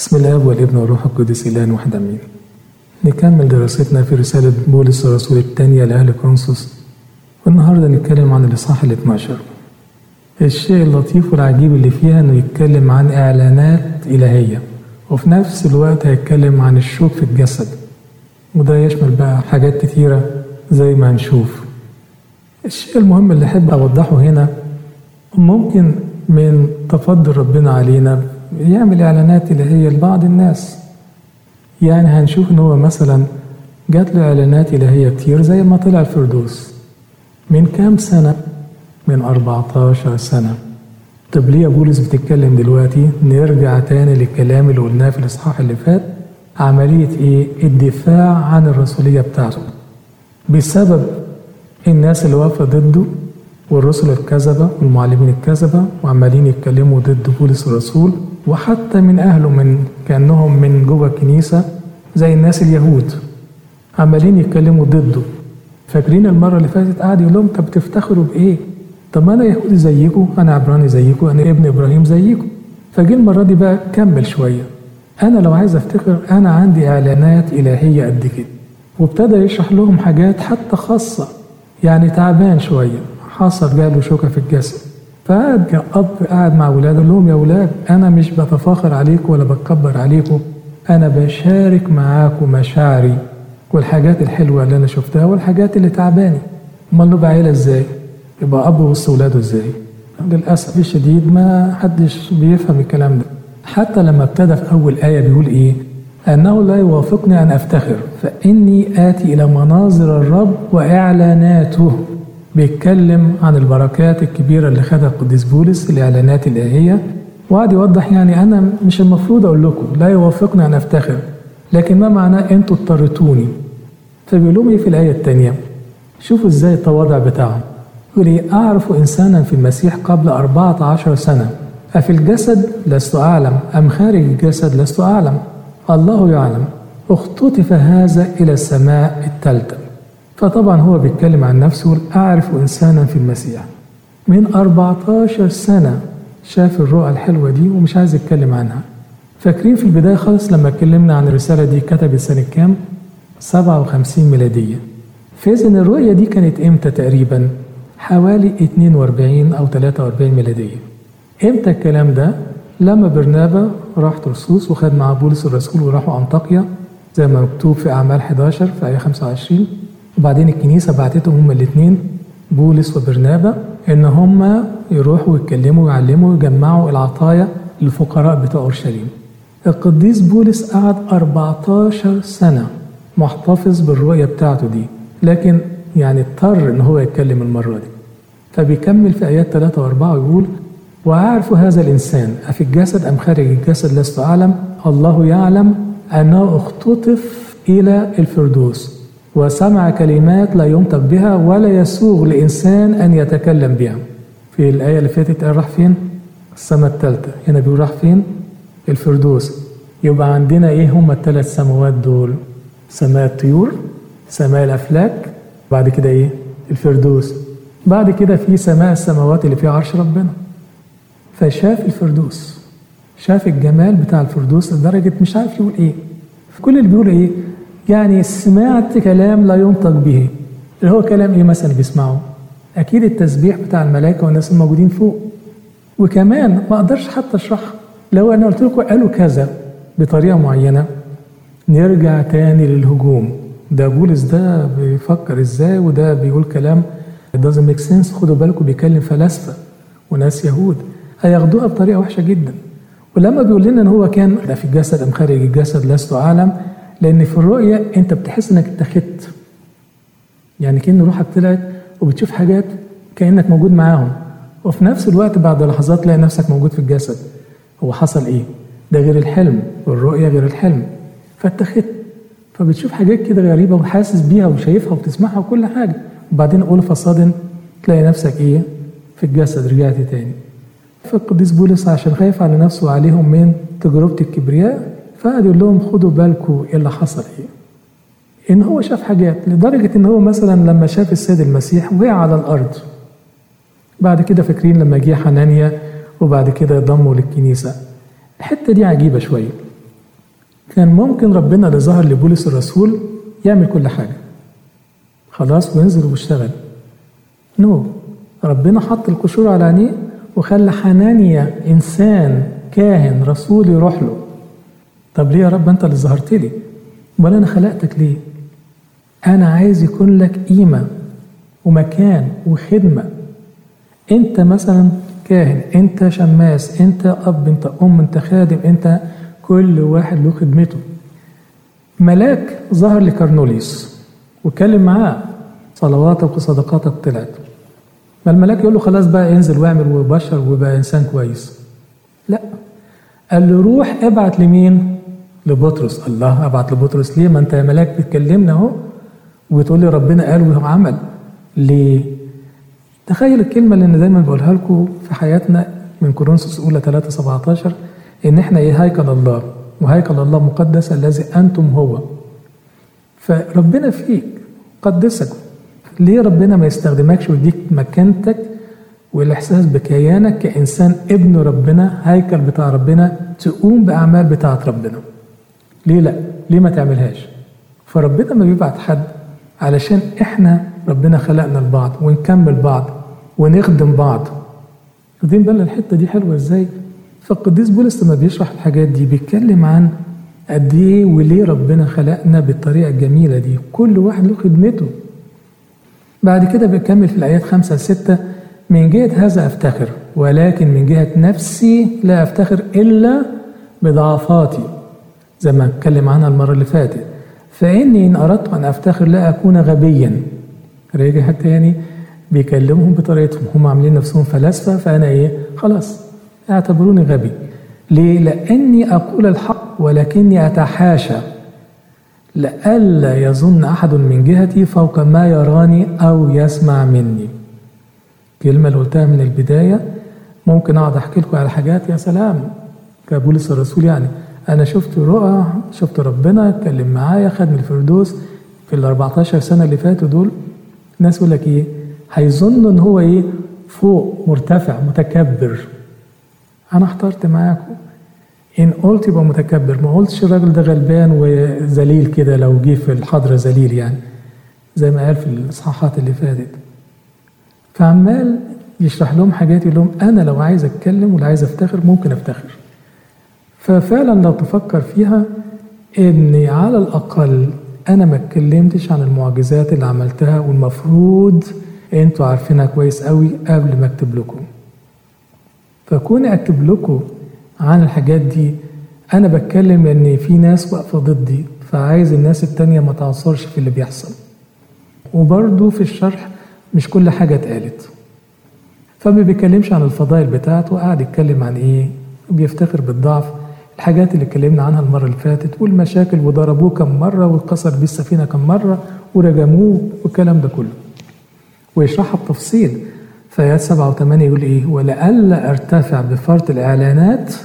بسم الله والابن والروح القدس الان واحد امين نكمل دراستنا في رسالة بولس الرسول الثانية لأهل كونسوس والنهاردة نتكلم عن الإصحاح ال 12 الشيء اللطيف والعجيب اللي فيها إنه يتكلم عن إعلانات إلهية وفي نفس الوقت هيتكلم عن الشوك في الجسد وده يشمل بقى حاجات كتيرة زي ما هنشوف الشيء المهم اللي أحب أوضحه هنا ممكن من تفضل ربنا علينا يعمل إعلانات إلهية لبعض الناس يعني هنشوف إن هو مثلا جات له إعلانات إلهية كتير زي ما طلع الفردوس من كام سنة؟ من 14 سنة طب ليه بولس بتتكلم دلوقتي؟ نرجع تاني للكلام اللي قلناه في الإصحاح اللي فات عملية إيه؟ الدفاع عن الرسولية بتاعته بسبب الناس اللي واقفة ضده والرسل الكذبة والمعلمين الكذبة وعمالين يتكلموا ضد بولس الرسول وحتى من أهله من كأنهم من جوه الكنيسة زي الناس اليهود عمالين يتكلموا ضده فاكرين المرة اللي فاتت قعد يقول لهم طب تفتخروا بإيه؟ طب ما أنا يهودي زيكم أنا عبراني زيكم أنا ابن إبراهيم زيكم فجه المرة دي بقى كمل شوية أنا لو عايز أفتخر أنا عندي إعلانات إلهية قد كده وابتدى يشرح لهم حاجات حتى خاصة يعني تعبان شوية حصل جاله شوكة في الجسد فقعد أب قاعد مع ولاده قال لهم يا ولاد أنا مش بتفاخر عليكم ولا بتكبر عليكم أنا بشارك معاكم مشاعري والحاجات الحلوة اللي أنا شفتها والحاجات اللي تعباني أمال نبقى عيلة إزاي؟ يبقى أب وسط ولاده إزاي؟ للأسف الشديد ما حدش بيفهم الكلام ده حتى لما ابتدى في أول آية بيقول إيه؟ أنه لا يوافقني أن أفتخر فإني آتي إلى مناظر الرب وإعلاناته بيتكلم عن البركات الكبيرة اللي خدها القديس بولس الإعلانات الإلهية وقعد يوضح يعني أنا مش المفروض أقول لكم لا يوافقني أن أفتخر لكن ما معناه أنتوا اضطرتوني فبيقول لهم إيه في الآية الثانية شوفوا إزاي التواضع بتاعهم يقول إيه أعرف إنسانا في المسيح قبل أربعة عشر سنة أفي الجسد لست أعلم أم خارج الجسد لست أعلم الله يعلم اختطف هذا إلى السماء الثالثة فطبعا هو بيتكلم عن نفسه أعرف إنسانا في المسيح من 14 سنة شاف الرؤى الحلوة دي ومش عايز يتكلم عنها فاكرين في البداية خالص لما اتكلمنا عن الرسالة دي كتبت سنة كام؟ 57 ميلادية فإذن الرؤية دي كانت إمتى تقريبا؟ حوالي 42 أو 43 ميلادية إمتى الكلام ده؟ لما برنابا راح ترسوس وخد مع بولس الرسول وراحوا أنطاكيا زي ما مكتوب في أعمال 11 في آية 25 وبعدين الكنيسة بعتتهم هما الاثنين بولس وبرنابا إن هما يروحوا يتكلموا ويعلموا ويجمعوا العطايا للفقراء بتوع أورشليم القديس بولس قعد 14 سنة محتفظ بالرؤية بتاعته دي لكن يعني اضطر إن هو يتكلم المرة دي فبيكمل في آيات 3 و4 ويقول وأعرف هذا الإنسان أفي الجسد أم خارج الجسد لست أعلم الله يعلم أنه اختطف إلى الفردوس وسمع كلمات لا ينطق بها ولا يسوغ لإنسان أن يتكلم بها في الآية اللي فاتت قال راح فين؟ السماء الثالثة هنا بيقول راح فين؟ الفردوس يبقى عندنا إيه هم الثلاث سماوات دول؟ سماء الطيور سماء الأفلاك بعد كده إيه؟ الفردوس بعد كده في سماء السماوات اللي فيها عرش ربنا فشاف الفردوس شاف الجمال بتاع الفردوس لدرجة مش عارف يقول إيه كل اللي بيقول إيه يعني سمعت كلام لا ينطق به اللي هو كلام ايه مثلا بيسمعه اكيد التسبيح بتاع الملائكه والناس الموجودين فوق وكمان ما اقدرش حتى اشرحها لو انا قلت لكم قالوا كذا بطريقه معينه نرجع تاني للهجوم ده بولس ده بيفكر ازاي وده بيقول كلام it doesn't make sense خدوا بالكم بيكلم فلاسفه وناس يهود هياخدوها بطريقه وحشه جدا ولما بيقول لنا ان هو كان ده في الجسد ام خارج الجسد لست اعلم لان في الرؤيه انت بتحس انك اتخذت يعني كأن روحك طلعت وبتشوف حاجات كانك موجود معاهم وفي نفس الوقت بعد لحظات تلاقي نفسك موجود في الجسد هو حصل ايه ده غير الحلم والرؤيه غير الحلم فاتخذت فبتشوف حاجات كده غريبه وحاسس بيها وشايفها وبتسمعها وكل حاجه وبعدين اول فصاد تلاقي نفسك ايه في الجسد رجعت تاني فالقديس بولس عشان خايف على نفسه وعليهم من تجربه الكبرياء فقعد يقول لهم خدوا بالكم ايه اللي حصل ايه ان هو شاف حاجات لدرجه ان هو مثلا لما شاف السيد المسيح وقع على الارض بعد كده فاكرين لما جه حنانيا وبعد كده ضموا للكنيسه الحته دي عجيبه شويه كان ممكن ربنا اللي ظهر لبولس الرسول يعمل كل حاجة خلاص وينزل ويشتغل نو ربنا حط القشور على عينيه وخلى حنانيا إنسان كاهن رسول يروح له طب ليه يا رب أنت اللي ظهرت لي ولا أنا خلقتك ليه أنا عايز يكون لك قيمة ومكان وخدمة أنت مثلا كاهن أنت شماس أنت أب أنت أم أنت خادم أنت كل واحد له خدمته ملاك ظهر لكرنوليس واتكلم معاه صلواتك وصدقاتك طلعت ما الملاك يقول له خلاص بقى انزل واعمل وبشر وبقى انسان كويس لا قال له روح ابعت لمين لبطرس الله ابعت لبطرس ليه ما انت يا ملاك بتكلمنا اهو وتقول لي ربنا قال وعمل ليه تخيل الكلمة اللي أنا دايما بقولها لكم في حياتنا من كورنثوس أولى 3 17 إن إحنا إيه هيكل الله وهيكل الله مقدس الذي أنتم هو فربنا فيك قدسك ليه ربنا ما يستخدمكش ويديك مكانتك والإحساس بكيانك كإنسان ابن ربنا هيكل بتاع ربنا تقوم بأعمال بتاعة ربنا ليه لا ليه ما تعملهاش فربنا ما بيبعت حد علشان احنا ربنا خلقنا لبعض ونكمل بعض ونخدم بعض واخدين بالنا الحته دي حلوه ازاي فالقديس بولس لما بيشرح الحاجات دي بيتكلم عن قد ايه وليه ربنا خلقنا بالطريقه الجميله دي كل واحد له خدمته بعد كده بيكمل في الايات خمسة ستة من جهة هذا أفتخر ولكن من جهة نفسي لا أفتخر إلا بضعفاتي زي ما اتكلم عنها المرة اللي فاتت فإني إن أردت أن أفتخر لا أكون غبيا راجع تاني بيكلمهم بطريقتهم هم عاملين نفسهم فلاسفة فأنا إيه خلاص اعتبروني غبي ليه؟ لأني أقول الحق ولكني أتحاشى لئلا يظن أحد من جهتي فوق ما يراني أو يسمع مني كلمة اللي قلتها من البداية ممكن أقعد أحكي لكم على حاجات يا سلام كبولس الرسول يعني أنا شفت رؤى شفت ربنا اتكلم معايا خدني الفردوس في ال 14 سنة اللي فاتوا دول الناس يقول لك إيه هيظنوا إن هو إيه فوق مرتفع متكبر أنا احترت معاكم إن قلت يبقى متكبر ما قلتش الراجل ده غلبان وذليل كده لو جه في الحضرة ذليل يعني زي ما قال في الإصحاحات اللي فاتت فعمال يشرح لهم حاجات يقول لهم أنا لو عايز أتكلم ولا عايز أفتخر ممكن أفتخر ففعلا لو تفكر فيها إني على الأقل أنا ما اتكلمتش عن المعجزات اللي عملتها والمفروض أنتوا عارفينها كويس قوي قبل ما أكتب لكم فكوني أكتب لكم عن الحاجات دي أنا بتكلم إن في ناس واقفة ضدي فعايز الناس التانية ما تعصرش في اللي بيحصل وبرضه في الشرح مش كل حاجة اتقالت فما بيتكلمش عن الفضائل بتاعته قاعد يتكلم عن ايه بيفتخر بالضعف الحاجات اللي اتكلمنا عنها المرة اللي فاتت والمشاكل وضربوه كم مرة واتكسر بيه السفينة كم مرة ورجموه والكلام ده كله ويشرحها بتفصيل في آيات سبعة وثمانية يقول إيه ولئلا أرتفع بفرط الإعلانات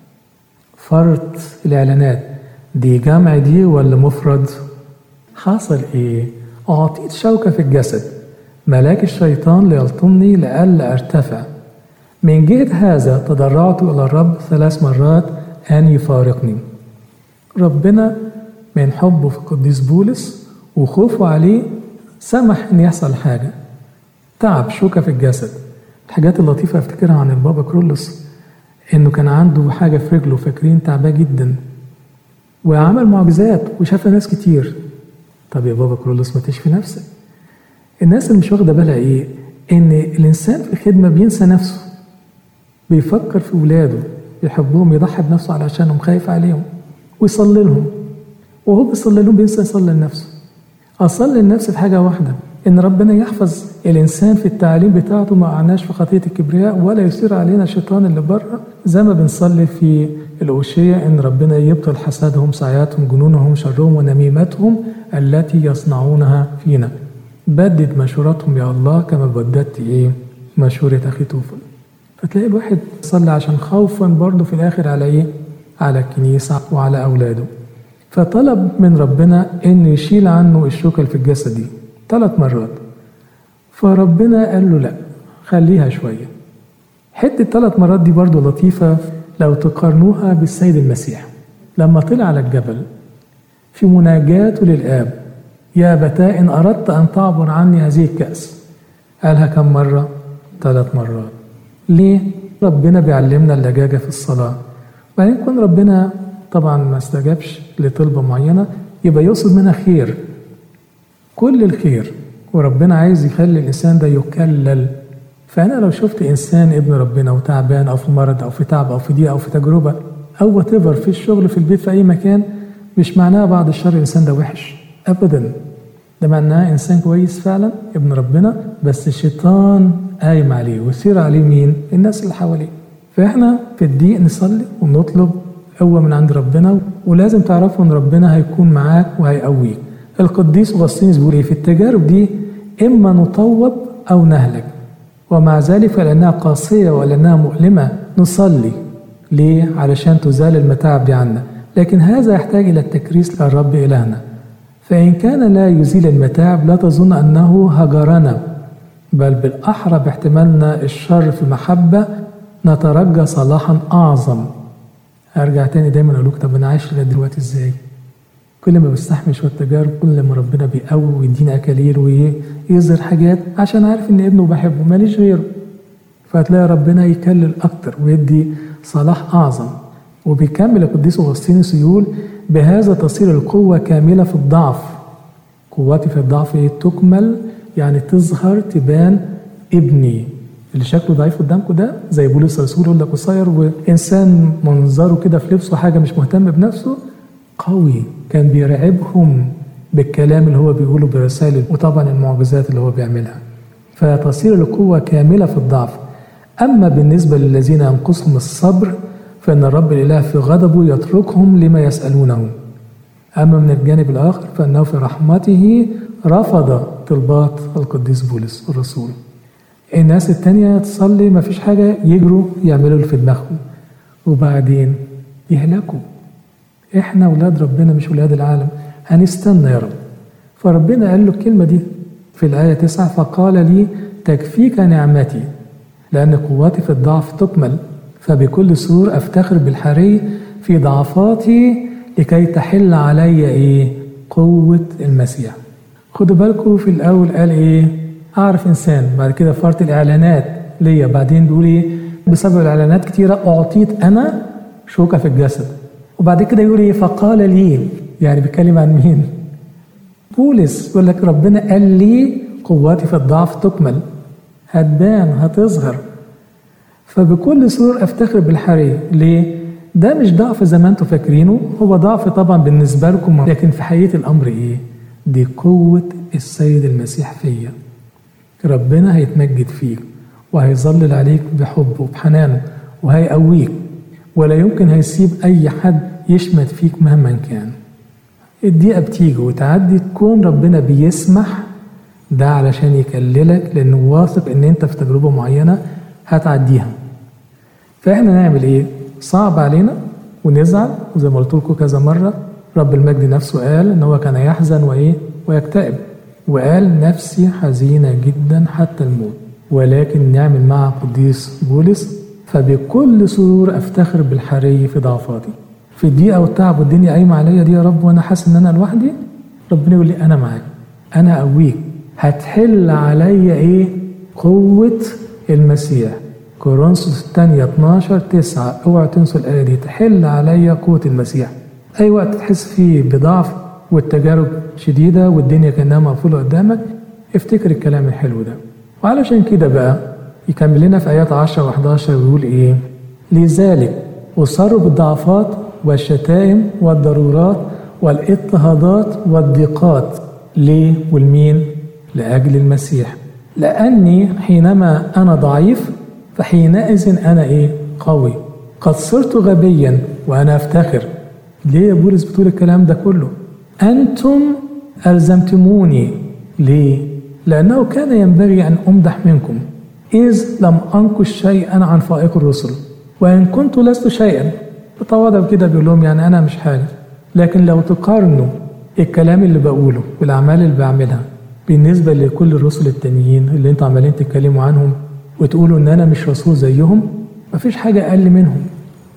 فرط الإعلانات دي جمع دي ولا مفرد حصل إيه أعطيت شوكة في الجسد ملاك الشيطان ليلطمني لئلا أرتفع من جهة هذا تضرعت إلى الرب ثلاث مرات أن يفارقني ربنا من حبه في القديس بولس وخوفه عليه سمح إن يحصل حاجة تعب شوكة في الجسد الحاجات اللطيفة أفتكرها عن البابا كرولوس إنه كان عنده حاجة في رجله فاكرين تعباه جدا وعمل معجزات وشاف ناس كتير طب يا بابا كرولوس ما تشفي نفسك الناس اللي مش واخدة بالها إيه إن الإنسان في الخدمة بينسى نفسه بيفكر في ولاده بيحبهم يضحي بنفسه علشانهم خايف عليهم ويصلي لهم وهو بيصلي لهم بينسى يصلي لنفسه أصلي لنفسي في حاجة واحدة إن ربنا يحفظ الإنسان في التعليم بتاعته ما قعناش في خطية الكبرياء ولا يصير علينا الشيطان اللي بره زي ما بنصلي في الأوشية إن ربنا يبطل حسدهم سعياتهم جنونهم شرهم ونميمتهم التي يصنعونها فينا بدد مشوراتهم يا الله كما بددت إيه مشورة أخي توفل فتلاقي الواحد صلى عشان خوفا برضه في الآخر على إيه على الكنيسة وعلى أولاده فطلب من ربنا إنه يشيل عنه الشوكة اللي في الجسد دي ثلاث مرات فربنا قال له لا خليها شوية حتة ثلاث مرات دي برضو لطيفة لو تقارنوها بالسيد المسيح لما طلع على الجبل في مناجاته للآب يا أبتاه إن أردت أن تعبر عني هذه الكأس قالها كم مرة؟ ثلاث مرات ليه؟ ربنا بيعلمنا اللجاجة في الصلاة بعدين يكون ربنا طبعا ما استجابش لطلبة معينة يبقى يقصد منها خير كل الخير وربنا عايز يخلي الإنسان ده يكلل فأنا لو شفت إنسان ابن ربنا وتعبان أو في مرض أو في تعب أو في ضيقة أو في تجربة أو وات في الشغل في البيت في أي مكان مش معناها بعد الشر الإنسان ده وحش أبدا ده معناه إنسان كويس فعلا ابن ربنا بس الشيطان قايم عليه ويصير عليه مين؟ الناس اللي حواليه فإحنا في الضيق نصلي ونطلب قوة من عند ربنا ولازم تعرفوا إن ربنا هيكون معاك وهيقويك القديس أغسطينوس بيقول إيه في التجارب دي إما نطوب أو نهلك ومع ذلك فلأنها قاسية ولأنها مؤلمة نصلي ليه؟ علشان تزال المتاعب دي عنا لكن هذا يحتاج إلى التكريس للرب إلهنا فإن كان لا يزيل المتاعب لا تظن أنه هجرنا بل بالأحرى باحتمالنا الشر في المحبة نترجى صلاحا أعظم أرجع تاني دايما أقول لك طب أنا عايش لغاية دلوقتي إزاي؟ كل ما بستحمل شوية تجارب كل ما ربنا بيقوي ويديني أكاليل ويظهر حاجات عشان عارف إن ابنه بحبه ماليش غيره فهتلاقي ربنا يكلل أكتر ويدي صلاح أعظم وبيكمل القديس أغسطينوس يقول بهذا تصير القوة كاملة في الضعف قوتي في الضعف إيه؟ تكمل يعني تظهر تبان ابني اللي شكله ضعيف قدامكم ده زي بولس الرسول يقول لك قصير وانسان منظره كده في لبسه حاجه مش مهتم بنفسه قوي كان بيرعبهم بالكلام اللي هو بيقوله برسائل وطبعا المعجزات اللي هو بيعملها فتصير القوة كاملة في الضعف أما بالنسبة للذين ينقصهم الصبر فإن الرب الإله في غضبه يتركهم لما يسألونه أما من الجانب الآخر فإنه في رحمته رفض طلبات القديس بولس الرسول الناس التانية تصلي ما فيش حاجة يجروا يعملوا اللي في دماغهم وبعدين يهلكوا احنا ولاد ربنا مش ولاد العالم هنستنى يا رب فربنا قال له الكلمة دي في الآية 9 فقال لي تكفيك نعمتي لأن قوتي في الضعف تكمل فبكل سرور أفتخر بالحري في ضعفاتي لكي تحل علي إيه قوة المسيح خدوا بالكم في الأول قال إيه أعرف إنسان بعد كده فرط الإعلانات ليا بعدين بيقول إيه بسبب الإعلانات كتيرة أعطيت أنا شوكة في الجسد وبعد كده يقول إيه فقال لي يعني بيتكلم عن مين بولس يقول لك ربنا قال لي قوتي في الضعف تكمل هتبان هتظهر فبكل سرور افتخر بالحري ليه ده مش ضعف زي ما انتم فاكرينه هو ضعف طبعا بالنسبه لكم لكن في حقيقه الامر ايه دي قوه السيد المسيح فيا ربنا هيتمجد فيك وهيظلل عليك بحبه وبحنانه وهيقويك ولا يمكن هيسيب اي حد يشمت فيك مهما كان الدقيقة بتيجي وتعدي تكون ربنا بيسمح ده علشان يكللك لأنه واثق إن أنت في تجربة معينة هتعديها. فإحنا نعمل إيه؟ صعب علينا ونزعل وزي ما قلت لكم كذا مرة رب المجد نفسه قال إن هو كان يحزن وإيه؟ ويكتئب. وقال نفسي حزينة جدا حتى الموت ولكن نعمل مع قديس بولس فبكل سرور أفتخر بالحري في ضعفاتي. في الضيقه والتعب والدنيا قايمه عليا دي يا رب وانا حاسس ان انا لوحدي ربنا يقول لي انا معاك انا اقويك هتحل عليا ايه قوه المسيح كورنثوس الثانية 12 9 اوعى تنسوا الآية دي تحل عليا قوة المسيح أي وقت تحس فيه بضعف والتجارب شديدة والدنيا كأنها مقفولة قدامك افتكر الكلام الحلو ده وعلشان كده بقى يكمل لنا في آيات 10 و11 ويقول إيه لذلك أصر بالضعفات والشتائم والضرورات والاضطهادات والضيقات ليه والمين لأجل المسيح لأني حينما أنا ضعيف فحينئذ أنا إيه قوي قد صرت غبيا وأنا أفتخر ليه يا بولس بتقول الكلام ده كله أنتم ألزمتموني ليه لأنه كان ينبغي أن أمدح منكم إذ لم أنقش شيئا عن فائق الرسل وإن كنت لست شيئا بتواضع كده بيقول لهم يعني أنا مش حاجة لكن لو تقارنوا الكلام اللي بقوله والأعمال اللي بعملها بالنسبة لكل الرسل التانيين اللي انتوا عمالين تتكلموا عنهم وتقولوا إن أنا مش رسول زيهم مفيش حاجة أقل منهم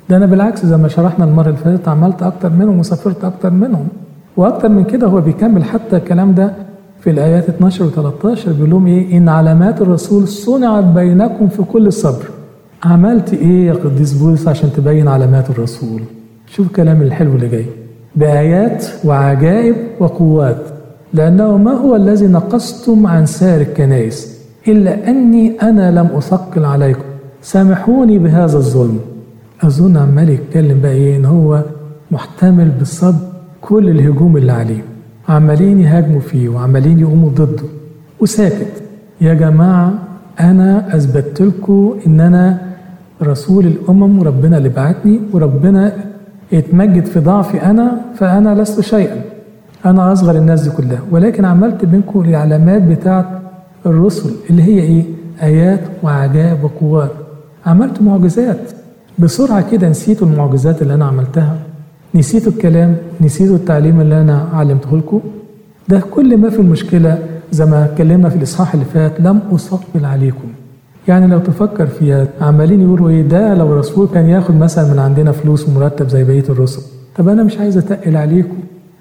ده أنا بالعكس زي ما شرحنا المرة اللي فاتت عملت أكتر منهم وسافرت أكتر منهم وأكتر من كده هو بيكمل حتى الكلام ده في الآيات 12 و 13 بيقول لهم إيه إن علامات الرسول صنعت بينكم في كل صبر عملت إيه يا قديس بولس عشان تبين علامات الرسول شوف الكلام الحلو اللي جاي بآيات وعجائب وقوات لأنه ما هو الذي نقصتم عن سائر الكنائس إلا أني أنا لم أثقل عليكم سامحوني بهذا الظلم أظن عمال يتكلم بقى إيه إن هو محتمل بالصبر كل الهجوم اللي عليه عمالين يهاجموا فيه وعمالين يقوموا ضده وساكت يا جماعة أنا أثبتت لكم إن أنا رسول الأمم وربنا اللي بعتني وربنا يتمجد في ضعفي أنا فأنا لست شيئا أنا أصغر الناس دي كلها ولكن عملت بينكم العلامات بتاعت الرسل اللي هي إيه؟ آيات وعجائب وقوات عملت معجزات بسرعة كده نسيتوا المعجزات اللي أنا عملتها نسيتوا الكلام نسيتوا التعليم اللي أنا علمته لكم ده كل ما في المشكلة زي ما اتكلمنا في الإصحاح اللي فات لم أثقل عليكم يعني لو تفكر فيها عمالين يقولوا ايه ده لو الرسول كان ياخد مثلا من عندنا فلوس ومرتب زي بقيه الرسل طب انا مش عايز اتقل عليكم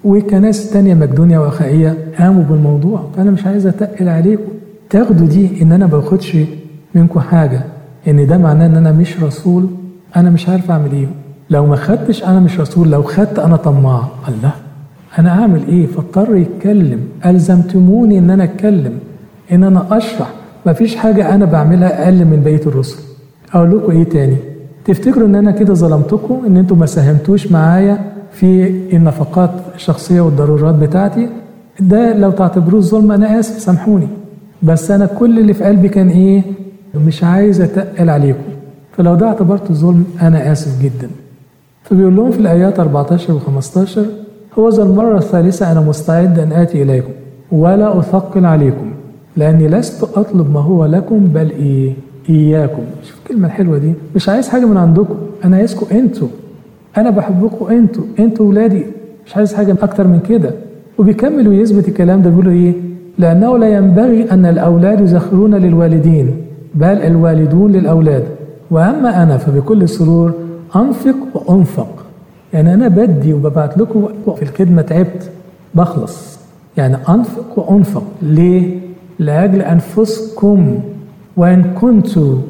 وكناس تانية مقدونيا واخائيه قاموا بالموضوع فانا مش عايز اتقل عليكم تاخدوا دي ان انا ما باخدش منكم حاجه ان ده معناه ان انا مش رسول انا مش عارف اعمل ايه لو ما خدتش انا مش رسول لو خدت انا طماع الله انا اعمل ايه فاضطر يتكلم الزمتموني ان انا اتكلم ان انا اشرح مفيش حاجة أنا بعملها أقل من بقية الرسل. أقول لكم إيه تاني؟ تفتكروا إن أنا كده ظلمتكم إن أنتوا ما ساهمتوش معايا في النفقات الشخصية والضرورات بتاعتي؟ ده لو تعتبروه ظلم أنا آسف سامحوني. بس أنا كل اللي في قلبي كان إيه؟ مش عايز أتقل عليكم. فلو ده اعتبرته ظلم أنا آسف جدا. فبيقول لهم في الآيات 14 و 15 هو ذا المرة الثالثة أنا مستعد أن آتي إليكم ولا أثقل عليكم لاني لست اطلب ما هو لكم بل ايه اياكم شوف الكلمه الحلوه دي مش عايز حاجه من عندكم انا عايزكم انتوا انا بحبكم انتوا انتوا ولادي مش عايز حاجه اكتر من كده وبيكمل ويثبت الكلام ده بيقول ايه لانه لا ينبغي ان الاولاد يزخرون للوالدين بل الوالدون للاولاد واما انا فبكل سرور انفق وانفق يعني انا بدي وببعت لكم في الخدمه تعبت بخلص يعني انفق وانفق ليه لأجل أنفسكم وإن كنت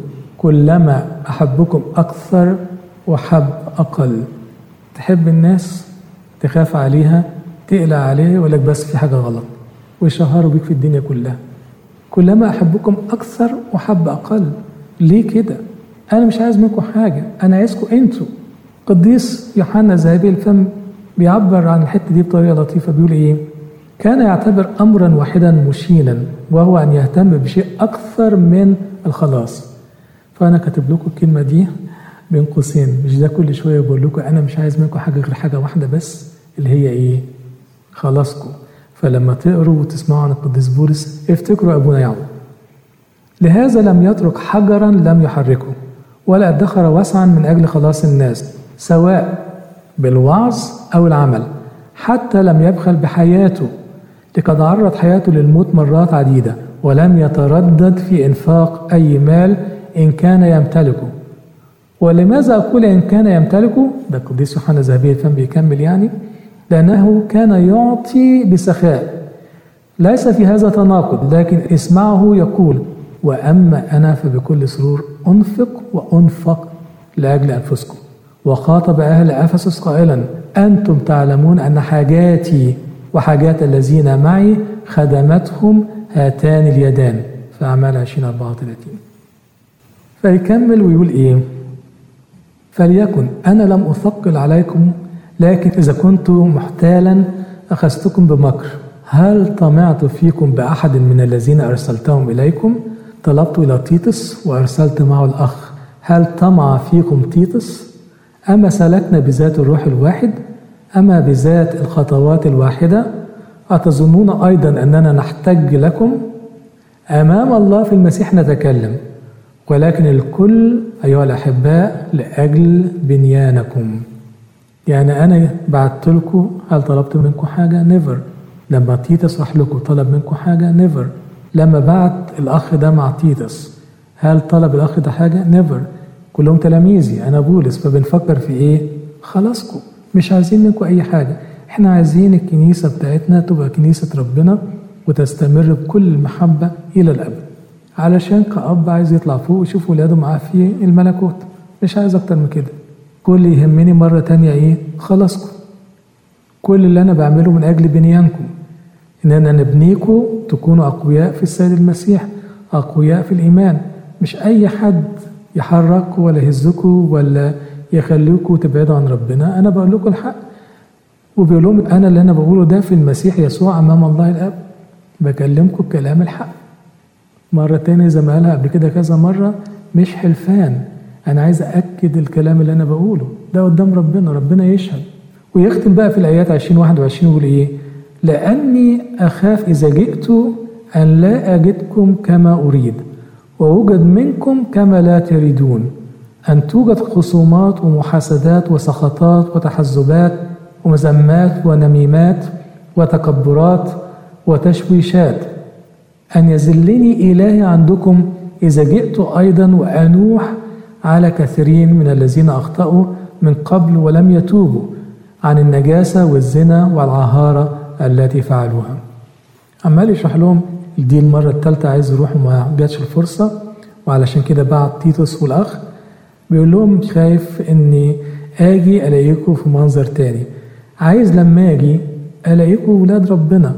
كلما أحبكم أكثر وحب أقل تحب الناس تخاف عليها تقلق عليها يقول لك بس في حاجة غلط ويشهروا بيك في الدنيا كلها كلما أحبكم أكثر وحب أقل ليه كده أنا مش عايز منكم حاجة أنا عايزكم أنتوا قديس يوحنا ذهبي الفم بيعبر عن الحتة دي بطريقة لطيفة بيقول إيه كان يعتبر امرا واحدا مشينا وهو ان يهتم بشيء اكثر من الخلاص فانا كاتب لكم الكلمه دي بين قوسين مش ده كل شويه بقول لكم انا مش عايز منكم حاجه غير حاجه واحده بس اللي هي ايه خلاصكم فلما تقروا وتسمعوا عن القديس بولس افتكروا ابونا يعقوب لهذا لم يترك حجرا لم يحركه ولا ادخر وسعا من اجل خلاص الناس سواء بالوعظ او العمل حتى لم يبخل بحياته لقد عرض حياته للموت مرات عديدة ولم يتردد في إنفاق أي مال إن كان يمتلكه ولماذا أقول إن كان يمتلكه ده القديس يوحنا ذهبي الفم بيكمل يعني لأنه كان يعطي بسخاء ليس في هذا تناقض لكن اسمعه يقول وأما أنا فبكل سرور أنفق وأنفق لأجل أنفسكم وخاطب أهل أفسس قائلا أنتم تعلمون أن حاجاتي وحاجات الذين معي خدمتهم هاتان اليدان في أعمال 20 34 فيكمل ويقول إيه فليكن أنا لم أثقل عليكم لكن إذا كنت محتالا أخذتكم بمكر هل طمعت فيكم بأحد من الذين أرسلتهم إليكم طلبت إلى تيتس وأرسلت معه الأخ هل طمع فيكم تيتس أما سلكنا بذات الروح الواحد أما بذات الخطوات الواحدة أتظنون أيضا أننا نحتج لكم أمام الله في المسيح نتكلم ولكن الكل أيها الأحباء لأجل بنيانكم يعني أنا بعت لكم هل طلبت منكم حاجة؟ نيفر لما تيتس راح لكم طلب منكم حاجة؟ نيفر لما بعت الأخ ده مع تيتس هل طلب الأخ ده حاجة؟ نيفر كلهم تلاميذي انا بولس فبنفكر في ايه خلاصكم مش عايزين منكم اي حاجه احنا عايزين الكنيسه بتاعتنا تبقى كنيسه ربنا وتستمر بكل المحبه الى الابد علشان كأب عايز يطلع فوق ويشوف ولاده معاه في الملكوت مش عايز اكتر من كده كل اللي يهمني مرة تانية ايه خلاصكم كل اللي انا بعمله من اجل بنيانكم ان انا نبنيكم تكونوا اقوياء في السيد المسيح اقوياء في الايمان مش اي حد يحركوا ولا يهزكوا ولا يخليكوا تبعدوا عن ربنا انا بقول لكم الحق وبيقول لهم انا اللي انا بقوله ده في المسيح يسوع امام الله الاب بكلمكم بكلام الحق مرة تانية زي ما قالها قبل كده كذا مرة مش حلفان أنا عايز أأكد الكلام اللي أنا بقوله ده قدام ربنا ربنا يشهد ويختم بقى في الآيات 20 21 يقول إيه لأني أخاف إذا جئت أن لا أجدكم كما أريد وأوجد منكم كما لا تريدون أن توجد خصومات ومحاسدات وسخطات وتحزبات ومذمات ونميمات وتكبرات وتشويشات أن يذلني إلهي عندكم إذا جئت أيضا وأنوح على كثيرين من الذين أخطأوا من قبل ولم يتوبوا عن النجاسة والزنا والعهارة التي فعلوها عمال يشرح لهم دي المرة الثالثة عايز يروح وما جاتش الفرصة وعلشان كده بعت تيتوس والأخ بيقول لهم خايف إني آجي ألاقيكم في منظر تاني عايز لما آجي ألاقيكم ولاد ربنا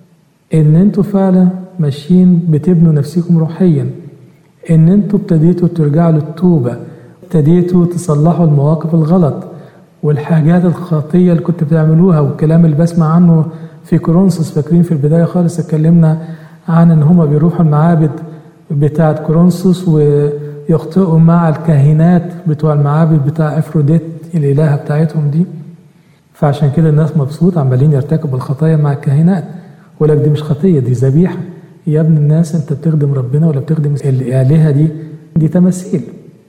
إن أنتوا فعلا ماشيين بتبنوا نفسكم روحيا ان انتوا ابتديتوا ترجعوا للتوبة ابتديتوا تصلحوا المواقف الغلط والحاجات الخطية اللي كنت بتعملوها والكلام اللي بسمع عنه في كورنثوس فاكرين في البداية خالص اتكلمنا عن ان هما بيروحوا المعابد بتاعة كورنثوس ويخطئوا مع الكاهنات بتوع المعابد بتاع افروديت الالهة بتاعتهم دي فعشان كده الناس مبسوط عمالين يرتكبوا الخطايا مع الكاهنات ولك دي مش خطية دي ذبيحة يا ابن الناس انت بتخدم ربنا ولا بتخدم الآلهة دي دي تماثيل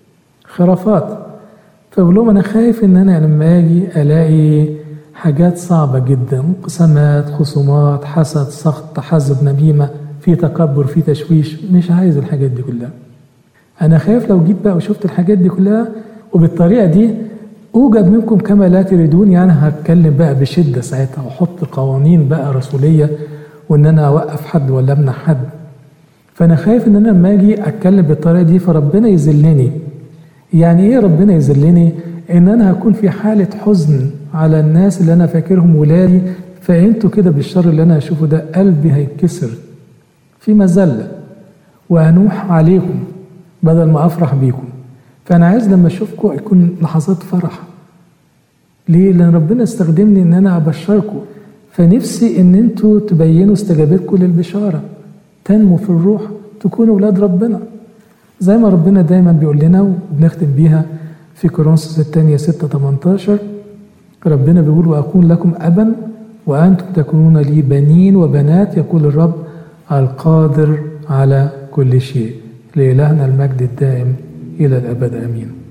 خرافات فبقول لهم انا خايف ان انا لما اجي الاقي حاجات صعبة جدا انقسامات خصومات حسد سخط تحزب نميمة في تكبر في تشويش مش عايز الحاجات دي كلها انا خايف لو جيت بقى وشفت الحاجات دي كلها وبالطريقة دي اوجد منكم كما لا تريدون يعني هتكلم بقى بشدة ساعتها واحط قوانين بقى رسولية وان انا اوقف حد ولا امنع حد فانا خايف ان انا لما اجي اتكلم بالطريقه دي فربنا يذلني يعني ايه ربنا يذلني ان انا هكون في حاله حزن على الناس اللي انا فاكرهم ولادي فانتوا كده بالشر اللي انا هشوفه ده قلبي هيتكسر في مذله وانوح عليكم بدل ما افرح بيكم فانا عايز لما اشوفكم يكون لحظات فرح ليه لان ربنا استخدمني ان انا ابشركم فنفسي ان انتوا تبينوا استجابتكم للبشاره تنمو في الروح تكونوا اولاد ربنا زي ما ربنا دايما بيقول لنا وبنختم بيها في كورنثوس الثانيه 6 18 ربنا بيقول واكون لكم ابا وانتم تكونون لي بنين وبنات يقول الرب القادر على كل شيء لإلهنا المجد الدائم إلى الأبد آمين